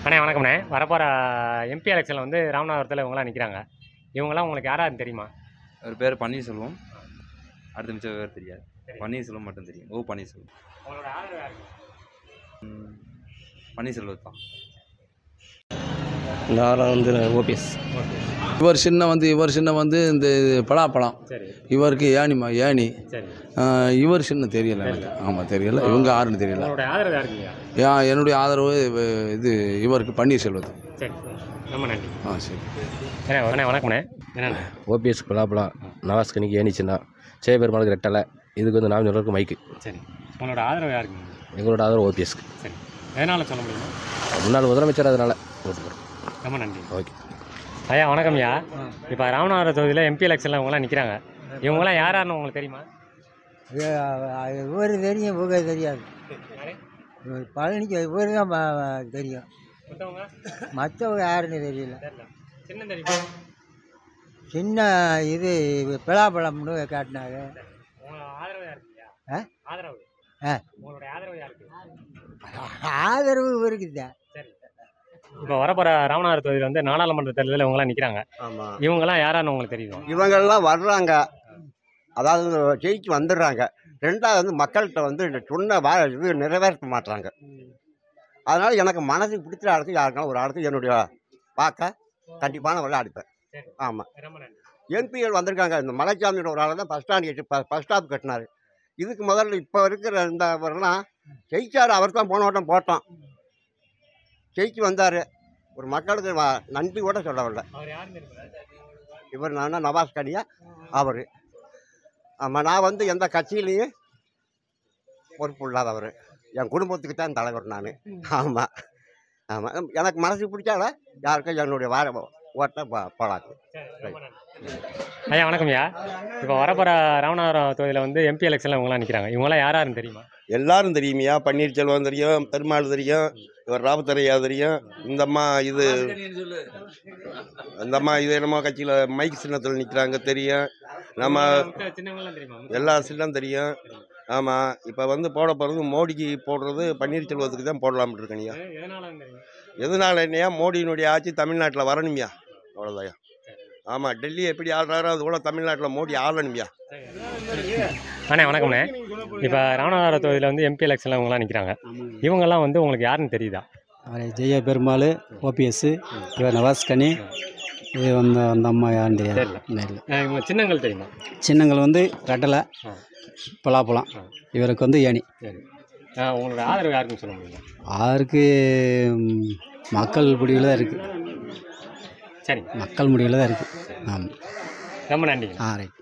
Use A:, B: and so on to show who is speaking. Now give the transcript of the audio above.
A: அண்ணே வணக்கம்ண்ணே வரப்போகிற எம்பி எலெக்ஷனில் வந்து ராமநாதபுரத்தில் இவங்களாம் நிற்கிறாங்க இவங்களாம் உங்களுக்கு யாராவது தெரியுமா
B: அவர் பேர் பன்னீர்செல்வம் அடுத்த மிச்சம் பேர் தெரியாது
A: சரி.
B: பன்னீர்செல்வம் மட்டும் தெரியும் ஓ பன்னீர்செல்வம்
A: உங்களோட ஆதரவு யாருக்கு
B: ம், பன்னீர்செல்வம் தான்
C: நான் வந்து ஓபிஎஸ்
A: ஓகே
D: இவர் சின்ன வந்து இவர் சின்ன வந்து இந்த பலாப்பழம்
A: சரி
D: இவருக்கு ஏனிமா ஏனி
A: சரி
D: ஆஹ் இவர் சின்ன தெரியல எனக்கு ஆமாம் தெரியல இவங்க யாருன்னு தெரியல
A: உங்களோட ஆதரவு யாருக்குங்க
D: ஏன் என்னுடைய ஆதரவு இவ- இது இவருக்கு பன்னீர்செல்வத்து
A: சரி ரொம்ப நன்றி
D: ஆ சரி
A: அண்ணே அண்ணே வணக்கம்ண்ணே என்னண்ணே
C: ஓபிஎஸ் பலாப்பழம் நவாஸ்கனிக்கு ஏனிச்சுன்னா ஜெயபெருமாளுக்கு ரெட்டலை இதுக்கு வந்து நாம் சொல்கிறதுக்கு மைக்கு
A: சரி உங்களோட ஆதரவு யாருக்குங்க
C: எங்களோட ஆதரவு ஓபிஎஸ்க்கு
A: சரி எதனால் சொல்ல முடியுமா
C: முன்னாள் முதலமைச்சர் அதனால் ஓட்டு போகிறோம்
A: ரொம்ப நன்றி
C: ஓகே
A: ஐயா வணக்கம்யா இப்போ ராமநாதபுரம் தொகுதியில் எம்பி எலெக்ஷனில் இவங்களாம் நிற்கிறாங்க இவங்களாம் யார் யாருன்னு உங்களுக்கு தெரியுமா
E: இவர் தெரியும் இவங்க தெரியாது
A: யாரு?
E: இவர் பழனிக்கு இவர் தான் ம- ம- தெரியும்
A: மற்றவங்க
E: மற்றவங்க யாருன்னு தெரியல
A: தெரியல சின்ன தெரியுமா
E: சின்ன இது பிளாப்பழம்னு காட்டினாங்க
A: உங்களோட ஆதரவு யாருக்குயா
E: ஆ?
A: ஆதரவு
E: ஆ.
A: உங்களுடைய ஆதரவு யாருக்கு
E: ஆதரவு இவருக்கு தான்
A: சரி இப்போ வரப்போகிற ராமநாதபுரம் தொகுதியில் வந்து நாடாளுமன்ற தேர்தலில் இவங்களாம் நிற்கிறாங்க
F: ஆமாம்
A: இவங்கெல்லாம் யாரான்னு உங்களுக்கு தெரியும்
F: இவங்கெல்லாம் வர்றாங்க அதாவது ஜெயிச்சு வந்துடுறாங்க ரெண்டாவது வந்து மக்கள்கிட்ட வந்து இந்த சொன்ன வா இது நிறைவேற்ற மாட்டாங்க அதனால் எனக்கு மனசுக்கு பிடிச்ச ஆளுக்கு யாருக்கான ஒரு ஆளுக்கு என்னுடைய பார்க்க கண்டிப்பான ஒரு அடிப்பேன்
A: சரி.
F: ஆமாம்
A: ரொம்ப நன்றி
F: எம்பிகள் வந்திருக்காங்க இந்த மலைச்சாமியோட ஒரு ஆளை தான் பஸ் ஸ்டாண்ட் கட்டி பஸ் ஸ்டாப் கட்டினார் இதுக்கு முதல்ல இப்போ இருக்கிற இந்த வரலாம் ஜெயிச்சார் அவர் தான் போன வட்டம் போட்டோம் ஜெயிச்சு வந்தார் ஒரு மக்களுக்கு வ- நன்றி கூட சொல்லவில்லை
A: அவர் யாருன்னு தெரியுமா?
F: இவர் நான் நவாஸ் கனியா அவர் ஆமாம் நான் வந்து எந்த கட்சியிலையும் பொறுப்பு இல்லாதவர் என் குடும்பத்துக்கு தான் தலைவர் நான் ஆமாம் ஆமாம் எனக்கு மனசுக்கு பிடிச்சால யாருக்கும் என்னுடைய வார ஓட்டை போலாக்கு
A: சரி, ரொம்ப நன்றி. ஐயா வணக்கம்யா இப்போ வரப்போகிற ராமநாதபுரம் தொகுதியில் வந்து எம்பி எலெக்ஷனில் இவங்களாம் நிற்கிறாங்க இவங்களாம் யார் யாருன்னு தெரியுமா
G: எல்லாரும் தெரியுமியா பன்னீர்செல்வம் தெரியும் பெருமாள் தெரியும் இவர் ராபத்தரையா தெரியும் இந்த அம்மா இது இந்த அம்மா இது என்னமோ கட்சியில் மைக் சின்னத்தில் நிற்கிறாங்க தெரியும் நம்ம
A: மத்த சின்னங்கள்லாம் தெரியுமா
G: எல்லா சின்னம் தெரியும் ஆமாம் இப்போ வந்து போட போகிறது மோடிக்கு போடுறது பன்னீர்செல்வத்துக்கு தான் போடலாம்னு இருக்கணியா
A: எ- எதனால தெரியும்
G: எதனால என்னையா மோடியினுடைய ஆட்சி தமிழ்நாட்டில் வரணுமியா அவ்வளோதாயா ஆமாம் டெல்லி எப்படி ஆடுறாரோ அது கூட தமிழ்நாட்டில் மோடி ஆளணுமியா
A: அண்ணே வணக்கம்ண்ணே இப்போ ராமநாதபுரம் தொகுதியில் வந்து எம்பி எலெக்ஷனில் இவங்களாம் நிற்கிறாங்க இவங்கெல்லாம் வந்து உங்களுக்கு யாருன்னு தெரியுதா
H: அவர் ஜெய பெருமாள் ஓபிஎஸ் இவர் நவாஸ்கனி இது வந்து அந்த அம்மா யாருன்னு தெரியாது
A: தெரியல.
H: இல்லை
A: அஹ் இவங்க சின்னங்கள் தெரியுமா
H: சின்னங்கள் வந்து ரெட்டலை
A: ஆ.
H: பலாப்பழம்
A: ஆ.
H: இவருக்கு வந்து ஏணி
A: சரி அஹ் உங்களோட ஆதரவு யாருக்குன்னு சொல்ல முடியுமா
H: ஆருக்கு ம், மக்கள் முடிவில் தான் இருக்குது
A: சரி
H: மக்கள் முடிவில் தான் இருக்குது ஆமாம்
A: ரொம்ப நன்றிங்க
H: ஆ ரைட்